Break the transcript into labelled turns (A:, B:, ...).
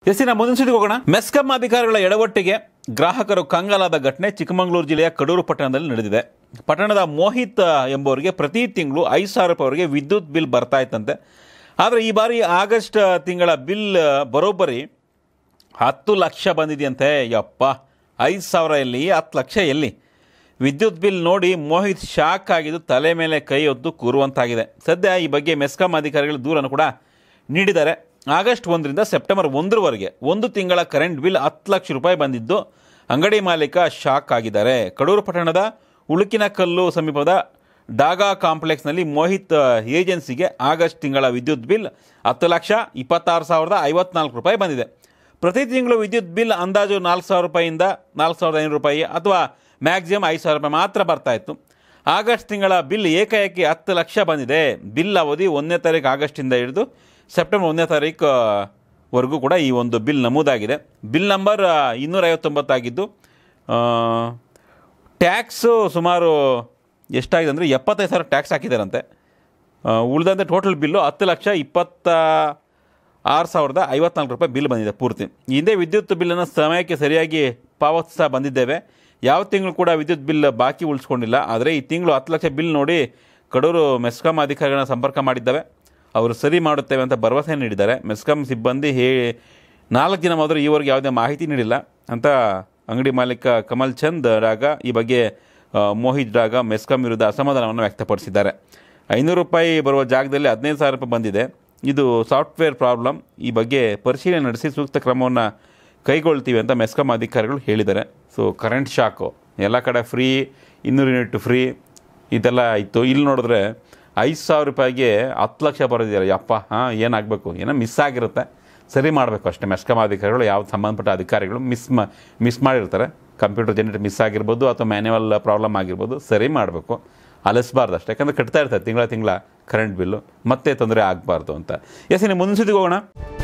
A: ಎಸ್ಸಿನ ಮುಂದಿನ ಸುದ್ದಿಗೆ ಹೋಗೋಣ ಮೆಸ್ಕಾಂ ಅಧಿಕಾರಿಗಳ ಎಡವಟ್ಟಿಗೆ ಗ್ರಾಹಕರು ಕಂಗಾಲಾದ ಘಟನೆ ಚಿಕ್ಕಮಗಳೂರು ಜಿಲ್ಲೆಯ ಕಡೂರು ಪಟ್ಟಣದಲ್ಲಿ ನಡೆದಿದೆ ಪಟ್ಟಣದ ಮೋಹಿತ್ ಎಂಬುವರಿಗೆ ಪ್ರತಿ ತಿಂಗಳು ಐದು ಸಾವಿರ ರೂಪಾಯಿವರೆಗೆ ವಿದ್ಯುತ್ ಬಿಲ್ ಬರ್ತಾ ಇತ್ತಂತೆ ಆದರೆ ಈ ಬಾರಿ ಆಗಸ್ಟ್ ತಿಂಗಳ ಬಿಲ್ ಬರೋಬ್ಬರಿ ಹತ್ತು ಲಕ್ಷ ಬಂದಿದೆಯಂತೆ ಯಪ್ಪ ಐದು ಸಾವಿರ ಎಲ್ಲಿ ಹತ್ತು ಲಕ್ಷ ಎಲ್ಲಿ ವಿದ್ಯುತ್ ಬಿಲ್ ನೋಡಿ ಮೋಹಿತ್ ಶಾಕ್ ಆಗಿದ್ದು ತಲೆ ಮೇಲೆ ಕೈ ಹೊತ್ತು ಕೂರುವಂತಾಗಿದೆ ಸದ್ಯ ಈ ಬಗ್ಗೆ ಮೆಸ್ಕಾಂ ಅಧಿಕಾರಿಗಳು ದೂರನ್ನು ಕೂಡ ನೀಡಿದ್ದಾರೆ ಆಗಸ್ಟ್ ಒಂದರಿಂದ ಸೆಪ್ಟೆಂಬರ್ ಒಂದರವರೆಗೆ ಒಂದು ತಿಂಗಳ ಕರೆಂಟ್ ಬಿಲ್ ಹತ್ತು ಲಕ್ಷ ರೂಪಾಯಿ ಬಂದಿದ್ದು ಅಂಗಡಿ ಮಾಲೀಕ ಶಾಕ್ ಆಗಿದ್ದಾರೆ ಕಡೂರು ಪಟ್ಟಣದ ಉಳುಕಿನ ಕಲ್ಲು ಸಮೀಪದ ಡಾಗಾ ಕಾಂಪ್ಲೆಕ್ಸ್ನಲ್ಲಿ ಮೋಹಿತ್ ಏಜೆನ್ಸಿಗೆ ಆಗಸ್ಟ್ ತಿಂಗಳ ವಿದ್ಯುತ್ ಬಿಲ್ ಹತ್ತು ಲಕ್ಷ ಇಪ್ಪತ್ತಾರು ಸಾವಿರದ ಐವತ್ನಾಲ್ಕು ರೂಪಾಯಿ ಬಂದಿದೆ ಪ್ರತಿ ತಿಂಗಳು ವಿದ್ಯುತ್ ಬಿಲ್ ಅಂದಾಜು ನಾಲ್ಕು ಸಾವಿರ ರೂಪಾಯಿಯಿಂದ ನಾಲ್ಕು ಸಾವಿರದ ಐನೂರು ರೂಪಾಯಿ ಅಥವಾ ಮ್ಯಾಕ್ಸಿಮಮ್ ಐದು ಸಾವಿರ ರೂಪಾಯಿ ಮಾತ್ರ ಬರ್ತಾ ಇತ್ತು ಆಗಸ್ಟ್ ತಿಂಗಳ ಬಿಲ್ ಏಕಾಏಕಿ ಹತ್ತು ಲಕ್ಷ ಬಂದಿದೆ ಬಿಲ್ ಅವಧಿ ಒಂದನೇ ತಾರೀಕು ಆಗಸ್ಟಿಂದ ಹಿಡಿದು ಸೆಪ್ಟೆಂಬರ್ ಒಂದನೇ ತಾರೀಕು ವರೆಗೂ ಕೂಡ ಈ ಒಂದು ಬಿಲ್ ನಮೂದಾಗಿದೆ ಬಿಲ್ ನಂಬರ್ ಇನ್ನೂರೈವತ್ತೊಂಬತ್ತಾಗಿದ್ದು ಟ್ಯಾಕ್ಸು ಸುಮಾರು ಎಷ್ಟಾಗಿದೆ ಅಂದರೆ ಎಪ್ಪತ್ತೈದು ಸಾವಿರ ಟ್ಯಾಕ್ಸ್ ಹಾಕಿದ್ದಾರಂತೆ ಆ, ಉಳಿದಂತೆ ಟೋಟಲ್ ಬಿಲ್ಲು ಹತ್ತು ಲಕ್ಷ ಇಪ್ಪತ್ತ ಆರು ಸಾವಿರದ ಐವತ್ನಾಲ್ಕು ರೂಪಾಯಿ ಬಿಲ್ ಬಂದಿದೆ ಪೂರ್ತಿ ಈ ಹಿಂದೆ ವಿದ್ಯುತ್ ಬಿಲ್ಲನ್ನು ಸಮಯಕ್ಕೆ ಸರಿಯಾಗಿ ಪಾವತಿಸ್ತಾ ಬಂದಿದ್ದೇವೆ ಯಾವ ತಿಂಗಳು ಕೂಡ ವಿದ್ಯುತ್ ಬಿಲ್ ಬಾಕಿ ಉಳಿಸ್ಕೊಂಡಿಲ್ಲ ಆದರೆ ಈ ತಿಂಗಳು ಹತ್ತು ಲಕ್ಷ ಬಿಲ್ ನೋಡಿ ಕಡೂರು ಮೆಸ್ಕಾಂ ಅಧಿಕಾರಿಗಳನ್ನ ಸಂಪರ್ಕ ಮಾಡಿದ್ದಾವೆ ಅವರು ಸರಿ ಮಾಡುತ್ತೇವೆ ಅಂತ ಭರವಸೆ ನೀಡಿದ್ದಾರೆ ಮೆಸ್ಕಾಂ ಸಿಬ್ಬಂದಿ ಹೇ ನಾಲ್ಕು ದಿನ ಮೊದಲು ಈವರೆಗೆ ಯಾವುದೇ ಮಾಹಿತಿ ನೀಡಿಲ್ಲ ಅಂತ ಅಂಗಡಿ ಮಾಲೀಕ ಕಮಲ್ ಚಂದ್ ರಾಗ ಈ ಬಗ್ಗೆ ಆ, ಮೋಹಿತ್ ರಾಗ ಮೆಸ್ಕಾಂ ವಿರುದ್ಧ ಅಸಮಾಧಾನವನ್ನು ವ್ಯಕ್ತಪಡಿಸಿದ್ದಾರೆ ಐನೂರು ರೂಪಾಯಿ ಬರುವ ಜಾಗದಲ್ಲಿ ಹದಿನೈದು ಸಾವಿರ ರೂಪಾಯಿ ಬಂದಿದೆ ಇದು ಸಾಫ್ಟ್ವೇರ್ ಪ್ರಾಬ್ಲಮ್ ಈ ಬಗ್ಗೆ ಪರಿಶೀಲನೆ ನಡೆಸಿ ಸೂಕ್ತ ಕ್ರಮವನ್ನು ಕೈಗೊಳ್ತೀವಿ ಅಂತ ಮೆಸ್ಕಾಂ ಅಧಿಕಾರಿಗಳು ಹೇಳಿದ್ದಾರೆ ಸೊ ಕರೆಂಟ್ ಶಾಕು ಎಲ್ಲ ಕಡೆ ಫ್ರೀ ಇನ್ನೂರು ಯೂನಿಟ್ ಫ್ರೀ ಇದೆಲ್ಲ ಇತ್ತು ಇಲ್ಲಿ ನೋಡಿದ್ರೆ ಐದು ಸಾವಿರ ರೂಪಾಯಿಗೆ ಹತ್ತು ಲಕ್ಷ ಬರೋದಿಲ್ಲ ಯಪ್ಪ ಹಾಂ ಏನಾಗಬೇಕು ಏನೋ ಮಿಸ್ ಆಗಿರುತ್ತೆ ಸರಿ ಮಾಡಬೇಕು ಅಷ್ಟೇ ಮೆಸ್ಕಾಂ ಅಧಿಕಾರಿಗಳು ಯಾವ ಸಂಬಂಧಪಟ್ಟ ಅಧಿಕಾರಿಗಳು ಮಿಸ್ ಮಾ ಮಿಸ್ ಮಾಡಿರ್ತಾರೆ ಕಂಪ್ಯೂಟರ್ ಜನರೇಟ್ ಮಿಸ್ ಆಗಿರ್ಬೋದು ಅಥವಾ ಮ್ಯಾನ್ಯುವಲ್ ಪ್ರಾಬ್ಲಮ್ ಆಗಿರ್ಬೋದು ಸರಿ ಮಾಡಬೇಕು ಅಲಿಸ್ಬಾರ್ದು ಅಷ್ಟೇ ಯಾಕಂದರೆ ಕಟ್ತಾ ಇರ್ತಾರೆ ತಿಂಗಳ ತಿಂಗಳ ಕರೆಂಟ್ ಬಿಲ್ಲು ಮತ್ತೆ ತೊಂದರೆ ಆಗಬಾರ್ದು ಅಂತ ಎಸ್ ಇನ್ನು ಮುಂದಿನ ಸುದ್ದಿಗೆ ಹೋಗೋಣ